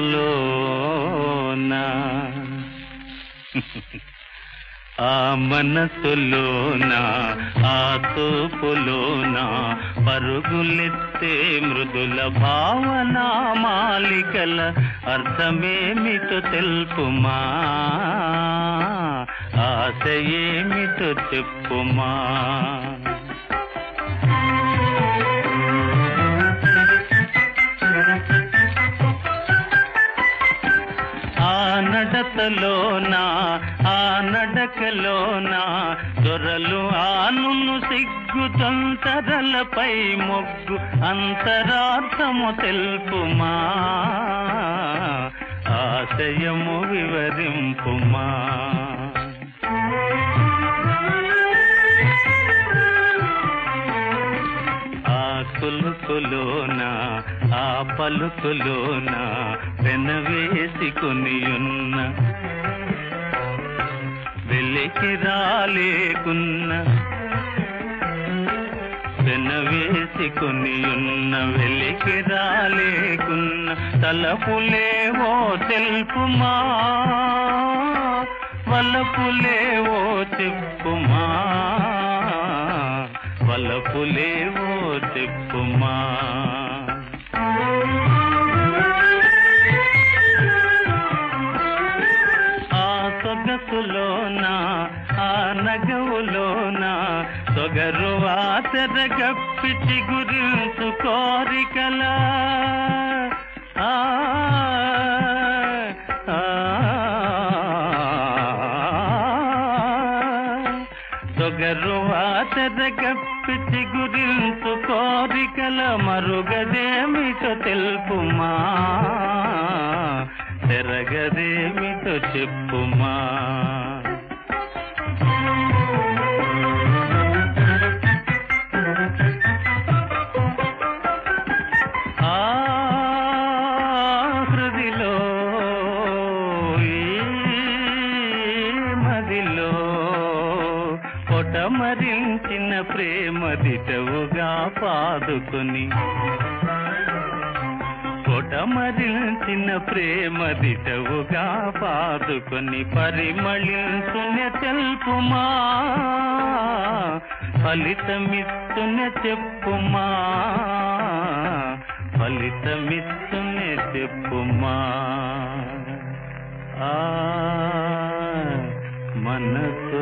ఆ మనసులోన ఆ తోపులోన పరుగులెత్తే మృదుల భావన మాలికల అర్థమేమిటో తెలుపుమా ఆశ ఏమిటో చెప్పుమా ఆ నడతలోన ఆ నడకలోన దొరలు ఆనును సిగ్గు తొంతరలపై మొగ్గు అంతరార్థము తెలుపుమా ఆశయము వివరింపుమా ఆ కులుకులోన ఆ పలుకులోన వెనవేసుకుని ఉన్న వెలికి రాలేకున్న వెనవేసుకుని ఉన్న వెలికి రాలేకున్న తలపులేవో తెలుపుమా వలపులేవో చెప్పుమా వలపులేవో చెప్పుమా ఆ సొగసులోన ఆ నగవులోన సొగరు ఆచర గప్పిచి గురించు కోరికల ఆ ఆ, సొగరు ఆచర గప్పిచి గురించు కోరికల మరుగదేమిటో తెలుపుమా తెరగదేమిటో చెప్పుమా ఆ హృదిలో ఈ మదిలో పొటమరించిన ప్రేమ దిటవుగా పాదుకొని పొటమరించిన ప్రేమ దిటవుగా పాదుకొని పరిమళించున తెలుపుమా ఫలితమిస్తున చెప్పుమా ఫలితమిస్తున చెప్పుమా ఆ మనసు